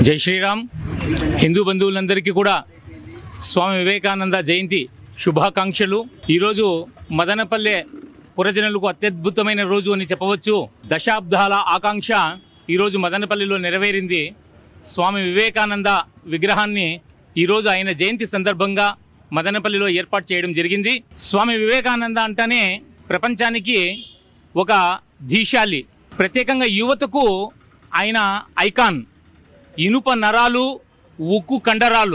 జై శ్రీరామ్ హిందూ బంధువులందరికీ కూడా స్వామి వివేకానంద జయంతి శుభాకాంక్షలు ఈరోజు మదనపల్లె పురజనులకు అత్యద్భుతమైన రోజు అని చెప్పవచ్చు దశాబ్దాల ఆకాంక్ష ఈరోజు మదనపల్లిలో నెరవేరింది స్వామి వివేకానంద విగ్రహాన్ని ఈరోజు ఆయన జయంతి సందర్భంగా మదనపల్లిలో ఏర్పాటు చేయడం జరిగింది స్వామి వివేకానంద అంటేనే ప్రపంచానికి ఒక ధీశాలి ప్రత్యేకంగా యువతకు ఆయన ఐకాన్ ఇనుప నరాలు ఉక్కు కండరాలు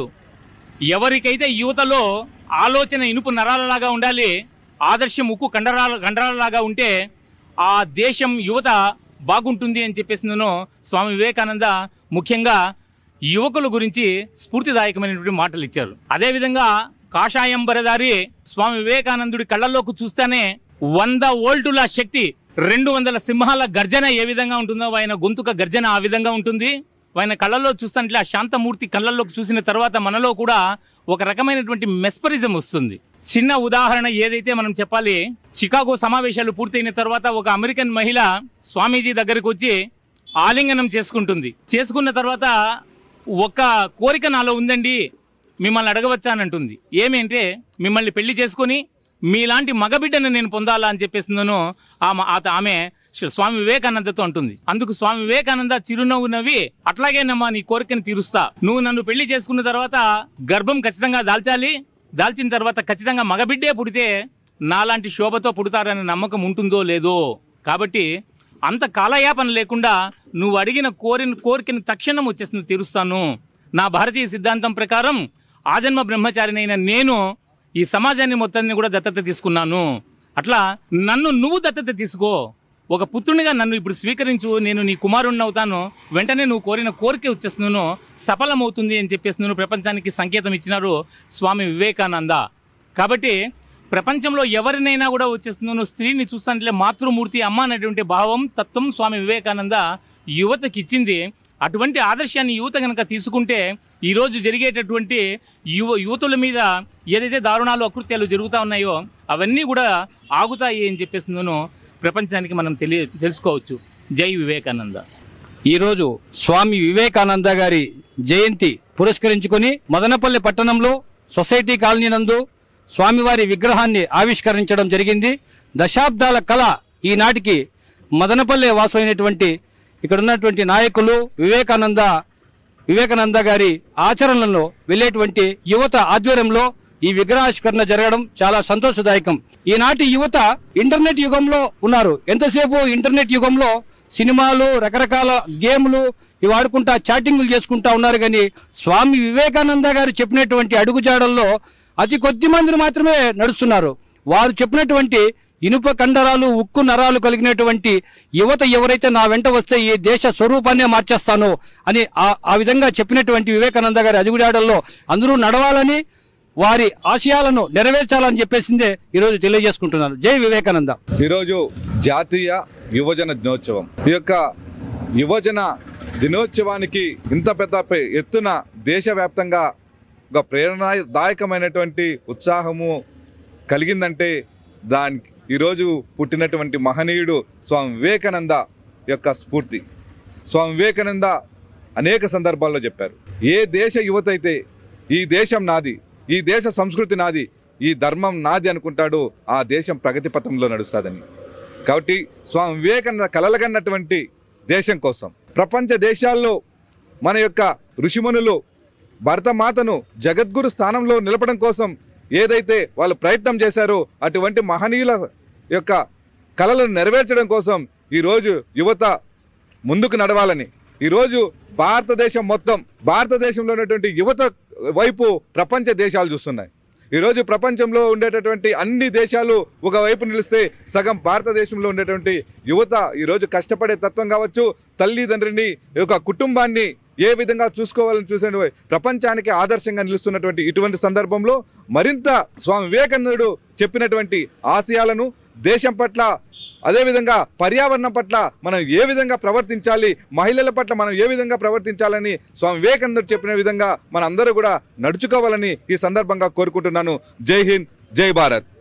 ఎవరికైతే యువతలో ఆలోచన ఇనుపు నరాలలాగా ఉండాలి ఆదర్శం ఉక్కు కండరాల కండరాలలాగా ఉంటే ఆ దేశం యువత బాగుంటుంది అని చెప్పేసి నేను స్వామి వివేకానంద ముఖ్యంగా యువకుల గురించి స్ఫూర్తిదాయకమైనటువంటి మాటలు ఇచ్చారు అదేవిధంగా కాషాయం బరదారి స్వామి వివేకానందుడి కళ్ళల్లోకి చూస్తేనే వంద వోల్టుల శక్తి రెండు వందల సింహాల గర్జన ఏ విధంగా ఉంటుందో ఆయన గొంతుక గర్జన ఆ విధంగా ఉంటుంది ఆయన కళ్ళల్లో చూస్తుంటే ఆ శాంతమూర్తి కళ్ళల్లోకి చూసిన తర్వాత మనలో కూడా ఒక రకమైనటువంటి మెస్పరిజం వస్తుంది చిన్న ఉదాహరణ ఏదైతే మనం చెప్పాలి చికాగో సమావేశాలు పూర్తయిన తర్వాత ఒక అమెరికన్ మహిళ స్వామీజీ దగ్గరికి వచ్చి ఆలింగనం చేసుకుంటుంది చేసుకున్న తర్వాత ఒక కోరిక నాలో ఉందండి మిమ్మల్ని అడగవచ్చా అని అంటుంది ఏమేంటే మిమ్మల్ని పెళ్లి చేసుకొని మీలాంటి మగబిడ్డను నేను పొందాలా అని చెప్పేసిందను ఆమె ఆత- ఆమె శ- స్వామి వివేకానందతో అంటుంది అందుకు స్వామి వివేకానంద చిరునవ్వు నవ్వి అట్లాగేనమ్మా నీ కోరికను తీరుస్తా నువ్వు నన్ను పెళ్లి చేసుకున్న తర్వాత గర్భం ఖచ్చితంగా దాల్చాలి దాల్చిన తర్వాత ఖచ్చితంగా మగబిడ్డే పుడితే నాలాంటి శోభతో పుడతారనే నమ్మకం ఉంటుందో లేదో కాబట్టి అంత కాలయాపన లేకుండా నువ్వు అడిగిన కోరిన కోరికను తక్షణం వచ్చేసి తీరుస్తాను నా భారతీయ సిద్ధాంతం ప్రకారం ఆజన్మ బ్రహ్మచారినైన నేను ఈ సమాజాన్ని మొత్తాన్ని కూడా దత్తత తీసుకున్నాను అట్లా నన్ను నువ్వు దత్తత తీసుకో ఒక పుత్రునిగా నన్ను ఇప్పుడు స్వీకరించు నేను నీ కుమారుణ్ణి అవుతాను వెంటనే నువ్వు కోరిన కోరిక వచ్చేస్తున్నాను సఫలమవుతుంది అని చెప్పేసి నేను ప్రపంచానికి సంకేతం ఇచ్చినారు స్వామి వివేకానంద కాబట్టి ప్రపంచంలో ఎవరినైనా కూడా వచ్చేస్తున్నాను స్త్రీని చూస్తుంటే మాతృమూర్తి అమ్మ అనేటువంటి భావం తత్వం స్వామి వివేకానంద యువతకి ఇచ్చింది అటువంటి ఆదర్శాన్ని యువత కనుక తీసుకుంటే ఈరోజు జరిగేటటువంటి యువ యువతుల మీద ఏదైతే దారుణాలు అకృత్యాలు జరుగుతూ ఉన్నాయో అవన్నీ కూడా ఆగుతాయి అని చెప్పేసి నేను ప్రపంచానికి మనం తెలియ తెలుసుకోవచ్చు జై వివేకానంద ఈరోజు స్వామి వివేకానంద గారి జయంతి పురస్కరించుకొని మదనపల్లి పట్టణంలో సొసైటీ కాలనీ నందు స్వామివారి విగ్రహాన్ని ఆవిష్కరించడం జరిగింది దశాబ్దాల కళ ఈనాటికి మదనపల్లె వాసమైనటువంటి ఇక్కడ ఉన్నటువంటి నాయకులు వివేకానంద వివేకానంద గారి ఆచరణలో వెళ్ళేటువంటి యువత ఆధ్వర్యంలో ఈ విగ్రహావిష్కరణ జరగడం చాలా సంతోషదాయకం ఈనాటి యువత ఇంటర్నెట్ యుగంలో ఉన్నారు ఎంతసేపు ఇంటర్నెట్ యుగంలో సినిమాలు రకరకాల గేమ్లు ఇవి ఆడుకుంటా చాటింగ్లు చేసుకుంటా ఉన్నారు కానీ స్వామి వివేకానంద గారు చెప్పినటువంటి అడుగుజాడల్లో అతి కొద్ది మందిని మాత్రమే నడుస్తున్నారు వారు చెప్పినటువంటి ఇనుప కండరాలు ఉక్కు నరాలు కలిగినటువంటి యువత ఎవరైతే నా వెంట వస్తే ఈ దేశ స్వరూపాన్నే మార్చేస్తానో అని ఆ- ఆ విధంగా చెప్పినటువంటి వివేకానంద గారి అడుగుజాడల్లో అందరూ నడవాలని వారి ఆశయాలను నెరవేర్చాలని చెప్పేసిందే ఈరోజు తెలియజేసుకుంటున్నారు జై వివేకానంద ఈరోజు జాతీయ యువజన దినోత్సవం ఈ యొక్క యువజన దినోత్సవానికి ఇంత పెద్ద పె- ఎత్తున దేశవ్యాప్తంగా ఒక ప్రేరణాదాయకమైనటువంటి ఉత్సాహము కలిగిందంటే దానికి ఈరోజు పుట్టినటువంటి మహనీయుడు స్వామి వివేకానంద యొక్క స్ఫూర్తి స్వామి వివేకానంద అనేక సందర్భాల్లో చెప్పారు ఏ దేశ యువత అయితే ఈ దేశం నాది ఈ దేశ సంస్కృతి నాది ఈ ధర్మం నాది అనుకుంటాడు ఆ దేశం ప్రగతి పథంలో నడుస్తుందని కాబట్టి స్వామి వివేకానంద కలలగన్నటువంటి దేశం కోసం ప్రపంచ దేశాల్లో మన యొక్క ఋషిమునులు భరతమాతను జగద్గురు స్థానంలో నిలపడం కోసం ఏదైతే వాళ్ళు ప్రయత్నం చేశారో అటువంటి మహనీయుల యొక్క కళలను నెరవేర్చడం కోసం ఈరోజు యువత ముందుకు నడవాలని ఈరోజు భారతదేశం మొత్తం భారతదేశంలో ఉన్నటువంటి యువత వైపు ప్రపంచ దేశాలు చూస్తున్నాయి ఈరోజు ప్రపంచంలో ఉండేటటువంటి అన్ని దేశాలు ఒకవైపు నిలిస్తే సగం భారతదేశంలో ఉండేటువంటి యువత ఈరోజు కష్టపడే తత్వం కావచ్చు తల్లిదండ్రిని ఈ యొక్క కుటుంబాన్ని ఏ విధంగా చూసుకోవాలని చూసే ప్రపంచానికి ఆదర్శంగా నిలుస్తున్నటువంటి ఇటువంటి సందర్భంలో మరింత స్వామి వివేకానందుడు చెప్పినటువంటి ఆశయాలను దేశం పట్ల అదేవిధంగా పర్యావరణం పట్ల మనం ఏ విధంగా ప్రవర్తించాలి మహిళల పట్ల మనం ఏ విధంగా ప్రవర్తించాలని స్వామి వివేకానందుడు చెప్పిన విధంగా మన అందరూ కూడా నడుచుకోవాలని ఈ సందర్భంగా కోరుకుంటున్నాను జై హింద్ జై భారత్